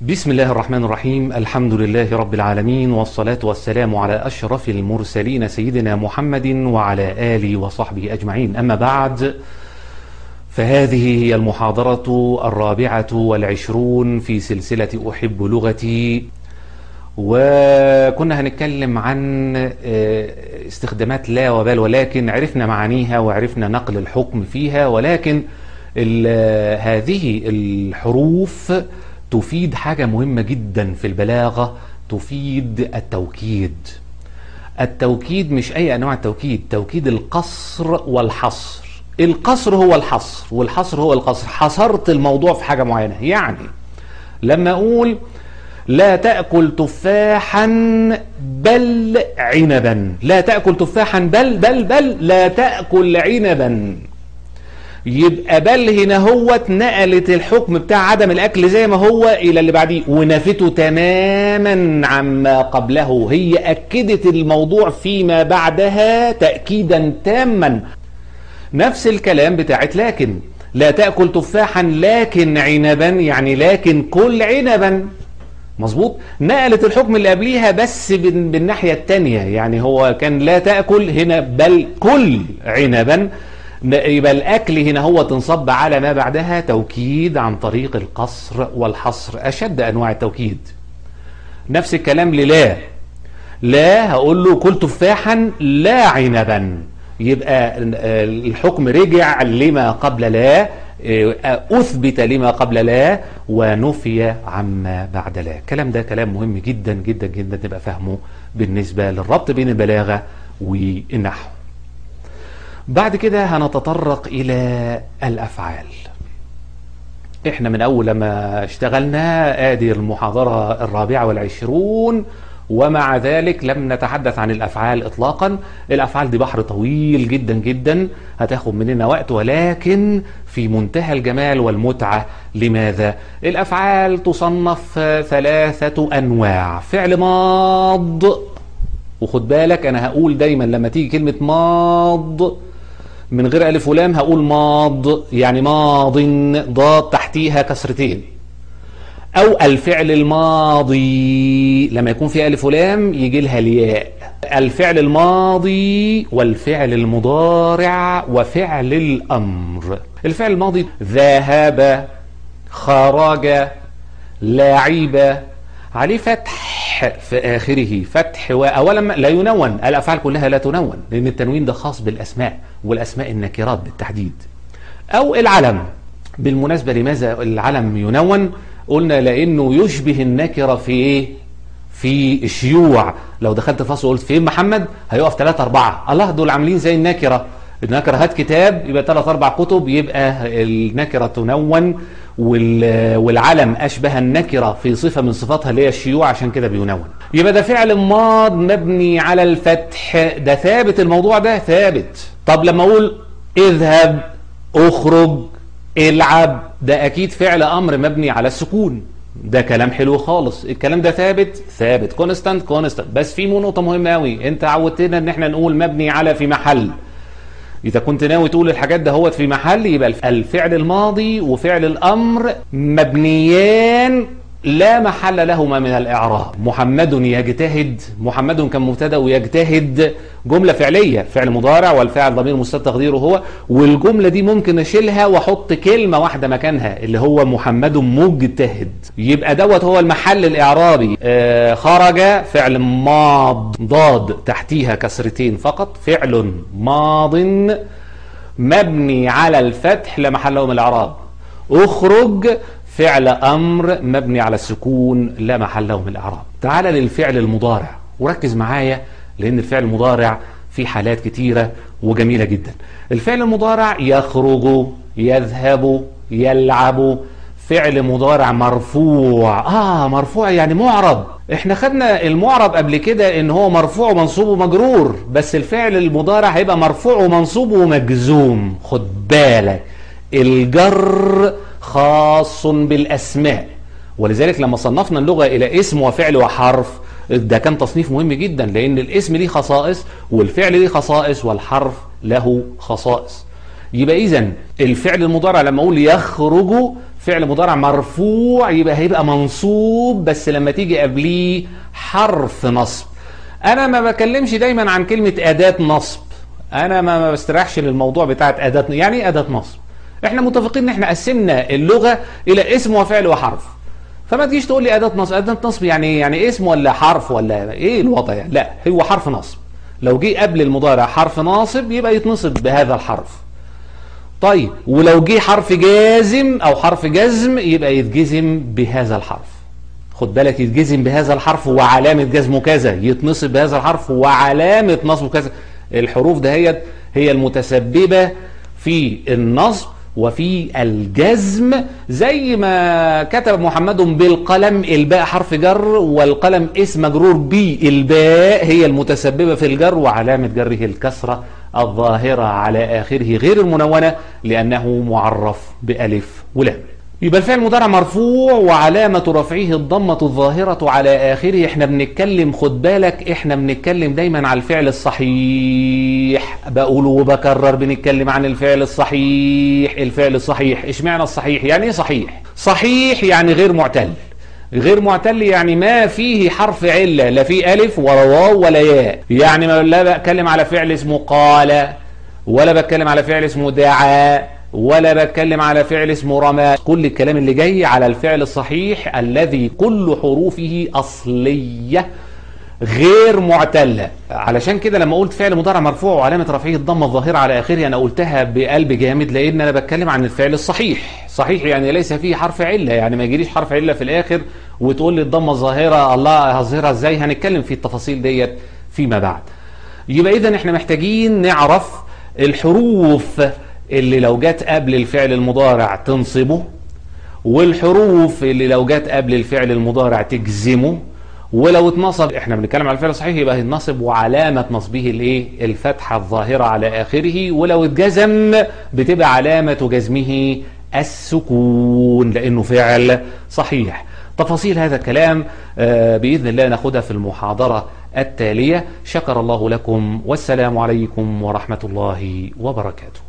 بسم الله الرحمن الرحيم الحمد لله رب العالمين والصلاة والسلام على أشرف المرسلين سيدنا محمد وعلى آله وصحبه أجمعين أما بعد فهذه هي المحاضرة الرابعة والعشرون في سلسلة أحب لغتي وكنا هنتكلم عن استخدامات لا وبال ولكن عرفنا معانيها وعرفنا نقل الحكم فيها ولكن هذه الحروف تفيد حاجة مهمة جدا في البلاغة تفيد التوكيد التوكيد مش أي أنواع التوكيد توكيد القصر والحصر القصر هو الحصر والحصر هو القصر حصرت الموضوع في حاجة معينة يعني لما أقول لا تأكل تفاحا بل عنبا لا تأكل تفاحا بل بل بل لا تأكل عنبا يبقى بل هنا هو اتنقلت الحكم بتاع عدم الاكل زي ما هو الى اللي بعديه ونفته تماما عما قبله هي اكدت الموضوع فيما بعدها تاكيدا تاما نفس الكلام بتاعت لكن لا تاكل تفاحا لكن عنبا يعني لكن كل عنبا مظبوط نقلت الحكم اللي قبليها بس بالناحيه الثانيه يعني هو كان لا تاكل هنا بل كل عنبا يبقى الأكل هنا هو تنصب على ما بعدها توكيد عن طريق القصر والحصر أشد أنواع التوكيد نفس الكلام للا لا هقول له كل تفاحا لا عنبا يبقى الحكم رجع لما قبل لا أثبت لما قبل لا ونفي عما بعد لا الكلام ده كلام مهم جدا جدا جدا نبقى فهمه بالنسبة للربط بين البلاغة والنحو بعد كده هنتطرق إلى الأفعال احنا من أول لما اشتغلنا ادي المحاضرة الرابعة والعشرون ومع ذلك لم نتحدث عن الأفعال إطلاقا الأفعال دي بحر طويل جدا جدا هتاخد مننا وقت ولكن في منتهى الجمال والمتعة لماذا؟ الأفعال تصنف ثلاثة أنواع فعل ماض وخد بالك أنا هقول دايما لما تيجي كلمة ماض من غير ألف ولام هقول ماض يعني ماض ضاد تحتيها كسرتين أو الفعل الماضي لما يكون في ألف ولام يجي لها الياء الفعل الماضي والفعل المضارع وفعل الأمر الفعل الماضي ذهب خرج لعب عليه فتح في آخره فتح وأولا لا ينون الأفعال كلها لا تنون لأن التنوين ده خاص بالأسماء والأسماء النكرات بالتحديد أو العلم بالمناسبة لماذا العلم ينون قلنا لأنه يشبه النكرة في إيه في الشيوع لو دخلت فصل وقلت فين محمد هيقف ثلاثة أربعة الله دول عاملين زي النكرة النكرة هات كتاب يبقى ثلاث أربع كتب يبقى النكرة تنون والعلم أشبه النكرة في صفة من صفاتها اللي هي الشيوع عشان كده بينون يبقى ده فعل ماض مبني على الفتح ده ثابت الموضوع ده ثابت طب لما أقول اذهب اخرج العب ده أكيد فعل أمر مبني على السكون ده كلام حلو خالص الكلام ده ثابت ثابت كونستانت كونستانت بس في نقطة مهمة قوي انت عودتنا ان احنا نقول مبني على في محل إذا كنت ناوي تقول الحاجات ده هو في محل يبقى الفعل الماضي وفعل الأمر مبنيان لا محل لهما من الإعراب محمد يجتهد محمد كان مبتدا ويجتهد جملة فعلية فعل مضارع والفعل ضمير مستتر تقديره هو والجملة دي ممكن أشيلها وأحط كلمة واحدة مكانها اللي هو محمد مجتهد يبقى دوت هو المحل الإعرابي آه خرج فعل ماض ضاد تحتيها كسرتين فقط فعل ماض مبني على الفتح لا محل له من الإعراب اخرج فعل أمر مبني على السكون لا محل له من الإعراب تعال للفعل المضارع وركز معايا لأن الفعل المضارع في حالات كتيرة وجميلة جدا الفعل المضارع يخرج يذهب يلعب فعل مضارع مرفوع آه مرفوع يعني معرب احنا خدنا المعرب قبل كده ان هو مرفوع ومنصوب ومجرور بس الفعل المضارع هيبقى مرفوع ومنصوب ومجزوم خد بالك الجر خاص بالأسماء ولذلك لما صنفنا اللغة إلى اسم وفعل وحرف ده كان تصنيف مهم جدا لأن الاسم ليه خصائص والفعل ليه خصائص والحرف له خصائص يبقى اذا الفعل المضارع لما اقول يخرج فعل مضارع مرفوع يبقى هيبقى منصوب بس لما تيجي قبليه حرف نصب انا ما بكلمش دايما عن كلمة اداة نصب انا ما ما بستريحش للموضوع بتاعت اداة يعني ايه اداة نصب احنا متفقين ان احنا قسمنا اللغة الى اسم وفعل وحرف فما تجيش تقول لي اداة نصب اداة نصب يعني ايه يعني اسم ولا حرف ولا ايه الوضع يعني لا هو حرف نصب لو جه قبل المضارع حرف ناصب يبقى يتنصب بهذا الحرف طيب ولو جه حرف جازم او حرف جزم يبقى يتجزم بهذا الحرف خد بالك يتجزم بهذا الحرف وعلامة جزمه كذا يتنصب بهذا الحرف وعلامة نصبه كذا الحروف دهيت هي المتسببة في النصب وفي الجزم زي ما كتب محمد بالقلم الباء حرف جر والقلم اسم مجرور بالباء هي المتسببة في الجر وعلامة جره الكسرة الظاهرة على آخره غير المنونة لأنه معرف بألف ولام يبقى الفعل المضارع مرفوع وعلامة رفعه الضمة الظاهرة على آخره احنا بنتكلم خد بالك احنا بنتكلم دايما على الفعل الصحيح بقول وبكرر بنتكلم عن الفعل الصحيح الفعل الصحيح اشمعنى الصحيح يعني ايه صحيح صحيح يعني غير معتل غير معتل يعني ما فيه حرف علة لا فيه ألف ولا واو ولا ياء يعني ما لا بتكلم على فعل اسمه قال ولا بتكلم على فعل اسمه دعا ولا بتكلم على فعل اسمه رمى كل الكلام اللي جاي على الفعل الصحيح الذي كل حروفه أصلية غير معتلة علشان كده لما قلت فعل مضارع مرفوع وعلامة رفعه الضمة الظاهرة على آخره أنا قلتها بقلب جامد لأن أنا بتكلم عن الفعل الصحيح صحيح يعني ليس فيه حرف علة يعني ما يجيليش حرف علة في الآخر وتقول لي الضمة الظاهرة الله هظهرها إزاي هنتكلم في التفاصيل ديت فيما بعد يبقى إذا إحنا محتاجين نعرف الحروف اللي لو جت قبل الفعل المضارع تنصبه والحروف اللي لو جت قبل الفعل المضارع تجزمه ولو اتنصب احنا بنتكلم على الفعل الصحيح يبقى ينصب وعلامة نصبه الايه الفتحة الظاهرة على اخره ولو اتجزم بتبقى علامة جزمه السكون لانه فعل صحيح تفاصيل هذا الكلام آه بإذن الله ناخدها في المحاضرة التالية شكر الله لكم والسلام عليكم ورحمة الله وبركاته